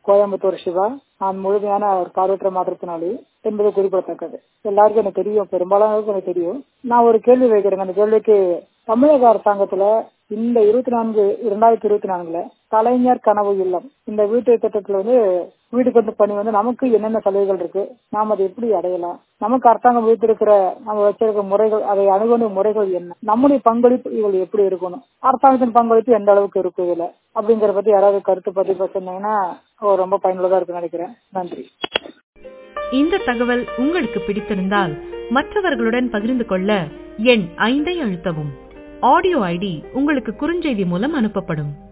கோயம்புத்தூர் சிவா நான் முழுமையான ஒரு பார்வையற்ற மாற்றுத்திறனாளி என்பது குறிப்பிடத்தக்கது எல்லாருக்கும் எனக்கு தெரியும் பெரும்பாலானவருக்கு எனக்கு தெரியும் நான் ஒரு கேள்வி வைக்கிறேங்க அந்த கேள்விக்கு தமிழக அரசாங்கத்துல இந்த இருபத்தி நான்கு இரண்டாயிரத்தி இருபத்தி நான்குல கலைஞர் கனவு இல்லம் இந்த வீட்டு திட்டத்துல வந்து வீடு கட்டு பணி வந்து நமக்கு என்னென்ன சலுகைகள் இருக்கு நாம் அதை எப்படி அடையலாம் நமக்கு அரசாங்கம் வைத்திருக்கிற நம்ம வச்சிருக்க முறைகள் அதை அணுகுன முறைகள் என்ன நம்முடைய பங்களிப்பு இதில் எப்படி இருக்கணும் அரசாங்கத்தின் பங்களிப்பு எந்த அளவுக்கு இருக்கு இதுல அப்படிங்கிற பத்தி யாராவது கருத்து பதிவு சொன்னீங்கன்னா ரொம்ப பயனுள்ளதா இருக்குன்னு நினைக்கிறேன் நன்றி இந்த தகவல் உங்களுக்கு பிடித்திருந்தால் மற்றவர்களுடன் பகிர்ந்து கொள்ள எண் ஐந்தை அழுத்தவும் ஆடியோ ஐடி உங்களுக்கு குறுஞ்செய்தி மூலம் அனுப்பப்படும்